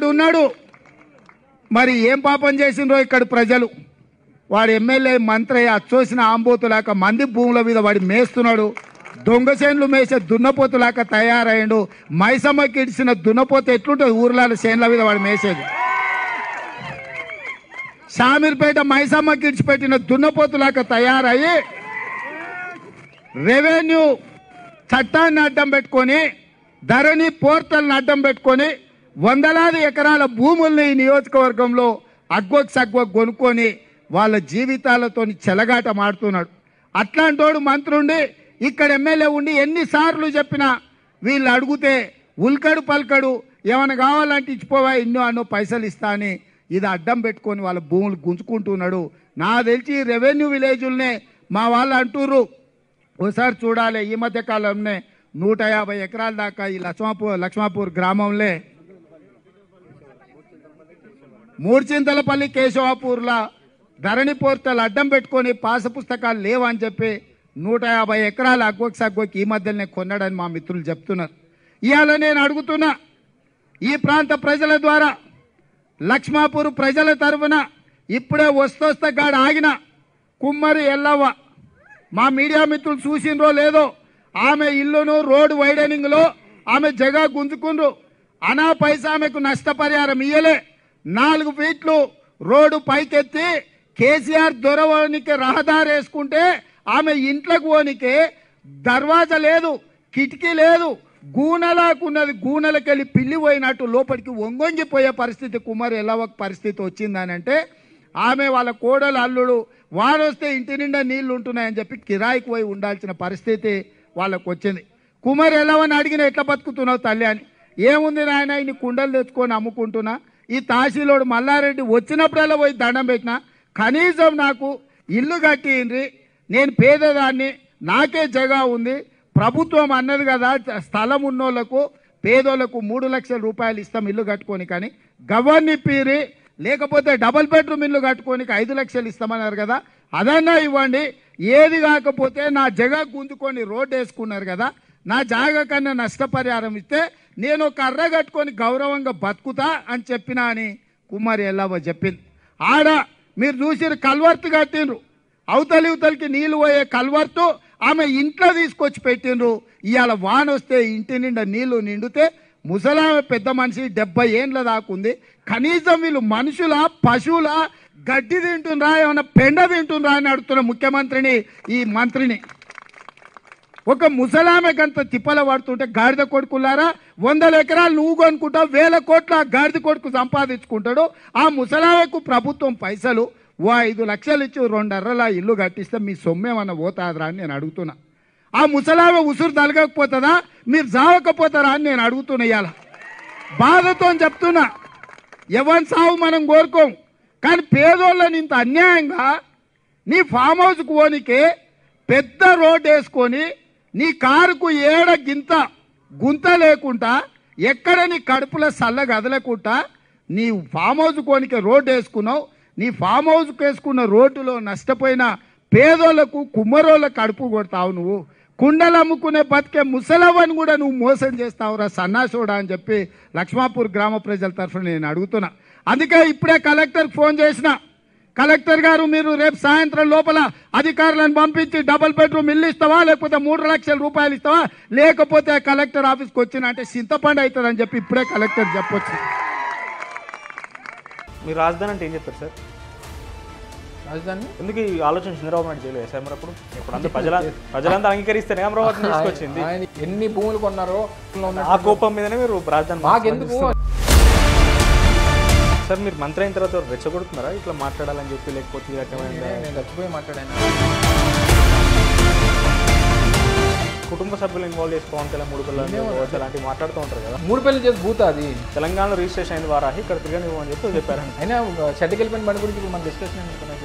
వాడు ఉన్నాడు మరి ఏం పాపం చేసిండ్రో ఇక్కడ ప్రజలు వాడు ఎమ్మెల్యే మంత్రి అచ్చోసిన ఆంబోతులాక మంది భూముల మీద వాడు మేస్తున్నాడు దొంగ చేనులు మేసే దున్నపోతులాక తయారయ్యాడు మైసమ్మకి ఇడిసిన దున్నపోత ఎట్లుంటుంది ఊర్ల చేనుల మీద వాడు మేసేది షామీర్పేట మైసమ్మకి ఇడిచిపెట్టిన దున్నపోతులాక తయారయ్యి రెవెన్యూ చట్టాన్ని అడ్డం పెట్టుకొని ధరణి పోర్టల్ని అడ్డం పెట్టుకొని వందలాది ఎకరాల భూముల్ని ఈ నియోజకవర్గంలో అగ్గొక్ సగ్గొక్ కొనుక్కొని వాళ్ళ జీవితాలతో చెలగాట మాడుతున్నాడు అట్లాంటోడు మంత్రుండి ఇక్కడ ఎమ్మెల్యే ఉండి ఎన్నిసార్లు చెప్పినా వీళ్ళు అడిగితే ఉల్కడు పల్కడు ఏమైనా కావాలంటే ఇచ్చిపోవా ఇన్నో అన్నో పైసలు ఇస్తా అని ఇది అడ్డం పెట్టుకొని వాళ్ళ భూములు గుంజుకుంటున్నాడు నా తెలిసి రెవెన్యూ విలేజుల్నే మా వాళ్ళు అంటుర్రు ఒకసారి చూడాలి ఈ మధ్య కాలంలో నూట యాభై ఎకరాల దాకా ఈ లక్ష్మాపూర్ లక్ష్మాపూర్ గ్రామంలో మూర్చింతలపల్లి కేశవాపూర్ల ధరణి పోర్టల్ అడ్డం పెట్టుకొని పాస పుస్తకాలు లేవని చెప్పి నూట యాభై ఎకరాల అగ్గోకి సగ్గోకి ఈ మధ్యలోనే కొన్నాడని మా మిత్రులు చెప్తున్నారు ఇవాళ నేను అడుగుతున్నా ఈ ప్రాంత ప్రజల ద్వారా లక్ష్మాపూర్ ప్రజల తరఫున ఇప్పుడే వస్తొస్త గాడు ఆగిన కుమ్మరి ఎల్లవ్వ మా మీడియా మిత్రులు చూసిండ్రో లేదో ఆమె ఇల్లును రోడ్డు వైడనింగ్లో ఆమె జగా గుంజుకుండ్రు అనా పైసా ఆమెకు నష్టపరిహారం ఇయ్యలే నాలుగు ఫీట్లు రోడ్డు పైకెత్తి కేసీఆర్ దొరవనికి రహదారి వేసుకుంటే ఆమె ఇంట్లోకి పోనికే దర్వాజా లేదు కిటికీ లేదు గూనలాకున్నది గూనెలకెళ్ళి పిల్లి పోయినట్టు లోపలికి వంగొంగిపోయే పరిస్థితి కుమార్ ఎల్లవక పరిస్థితి వచ్చిందనంటే ఆమె వాళ్ళ కోడలు అల్లుడు వారొస్తే ఇంటి నిండా నీళ్లు ఉంటున్నాయని చెప్పి కిరాయికి పోయి ఉండాల్సిన పరిస్థితి వాళ్ళకు వచ్చింది కుమార్ ఎల్లవని అడిగిన ఎట్లా బతుకుతున్నావు తల్లి అని ఏముంది నాయన ఇన్ని కుండలు తెచ్చుకొని అమ్ముకుంటున్నా ఈ తహసీలోడు మల్లారెడ్డి వచ్చినప్పుడల్లా పోయి దండం పెట్టినా కనీసం నాకు ఇల్లు కట్టిండ్రి నేను పేదదాన్ని నాకే జగా ఉంది ప్రభుత్వం అన్నది కదా స్థలం ఉన్నోళ్లకు పేదోళ్లకు మూడు లక్షల రూపాయలు ఇస్తాం ఇల్లు కట్టుకొని కానీ గవర్ని పీరి లేకపోతే డబల్ బెడ్రూమ్ ఇల్లు కట్టుకొని ఐదు లక్షలు ఇస్తామన్నారు కదా అదన్నా ఇవ్వండి ఏది కాకపోతే నా జగ గుంజుకొని రోడ్డు వేసుకున్నారు కదా నా జాగ కన్నా నష్టపరిహారం ఇస్తే నేను ఒక అర్ర కట్టుకొని గౌరవంగా బతుకుతా అని చెప్పినా అని కుమారి ఎల్లవ్వ చెప్పింది ఆడ మీరు చూసిరు కల్వర్తు కట్టిండ్రు అవతలి ఇవతలికి నీళ్లు పోయే కల్వర్తు ఆమె ఇంట్లో తీసుకొచ్చి పెట్టిండ్రు ఇవాళ వాన వస్తే ఇంటి నిండా నీళ్లు నిండితే ముసలామె పెద్ద మనిషి డెబ్బై ఏండ్ల దాకుంది కనీసం వీళ్ళు మనుషుల పశువుల గడ్డి తింటుండ్రా ఏమన్నా పెండ తింటుండ్రా అని అడుగుతున్న ముఖ్యమంత్రిని ఈ మంత్రిని ఒక ముసలామెకంత తిప్పల పడుతుంటే గాడిద కొడుకులారా వందల ఎకరాలు నువ్వు కొనుక్కుంటావు వేల కోట్ల ఆ గాడిద కొడుకు సంపాదించుకుంటాడు ఆ ముసలామెకు ప్రభుత్వం పైసలు ఓ ఐదు లక్షలు ఇచ్చి రెండర్రల ఇల్లు కట్టిస్తే మీ సొమ్మేమన్నా పోతాదరా అని నేను అడుగుతున్నా ఆ ముసలామె ఉసురు తలగకపోతుందా మీరు జావకపోతారా అని నేను అడుగుతున్నా ఇవాళ బాధతో చెప్తున్నా ఎవరి సావు మనం కోరుకోం కానీ పేదోళ్ళని ఇంత అన్యాయంగా నీ ఫామ్ హౌస్కి పోనీకే పెద్ద రోడ్ వేసుకొని నీ కారుకు ఏడ గింత గుంత లేకుండా ఎక్కడ నీ కడుపులో సల్ల కదలకుండా నీ ఫామ్ హౌస్ కోనికే రోడ్డు వేసుకున్నావు నీ ఫామ్ హౌస్కి వేసుకున్న రోడ్డులో నష్టపోయిన పేదోళ్లకు కుమ్మరోళ్ళకు కడుపు కొడతావు నువ్వు కుండలు అమ్ముకునే బతికే ముసలవ్వని కూడా నువ్వు మోసం చేస్తావురా సన్నాసోడా అని చెప్పి లక్ష్మాపూర్ గ్రామ ప్రజల తరఫున నేను అడుగుతున్నా అందుకే ఇప్పుడే కలెక్టర్కి ఫోన్ చేసిన కలెక్టర్ గారు మీరు రేపు సాయంత్రం లోపల అధికారులను పంపించి డబుల్ బెడ్రూమ్ ఇల్లు ఇస్తావా లేకపోతే మూడు లక్షల రూపాయలు ఇస్తావా లేకపోతే కలెక్టర్ ఆఫీస్కి వచ్చిన అంటే చింతపండు అవుతుందని చెప్పి ఇప్పుడే కలెక్టర్ చెప్పొచ్చు మీరు రాజధాని అంటే ఏం చెప్తారు సార్ రాజధాని ఎందుకు ఈ ఆలోచన చంద్రబాబు నాయుడు చేయలేదు సార్ మరి అప్పుడు ఇప్పుడు అందరూ ప్రజల ప్రజలంతా అంగీకరిస్తేనే అమరావతిని తీసుకొచ్చింది ఆయన ఎన్ని భూములు కొన్నారో ఆ కోపం మీదనే మీరు రాజధాని మాకెందుకు సార్ మీరు మంత్రి అయిన తర్వాత రెచ్చగొడుతున్నారా ఇట్లా మాట్లాడాలని చెప్పి లేకపోతే ఈ రకమైన నేను చచ్చిపోయి మాట్లాడాను కుటుంబ సభ్యులు ఇన్వాల్వ్ చేసి పవన్ కళ్యాణ్ మూడు పిల్లలు కావచ్చు, అలాంటివి మాట్లాడుతూ ఉంటారు కదా మూడు పెళ్లి చేసి భూత అది తెలంగాణలో రిజిస్ట్రేషన్ అయిన వారా ఇక్కడ తిరగనివ్వమని చెప్పి చెప్పారండి అయినా చెడ్డకి వెళ్ళిపోయిన బండి గురించి ఇప్పుడు మన డిస్కషన్ ఎందుకు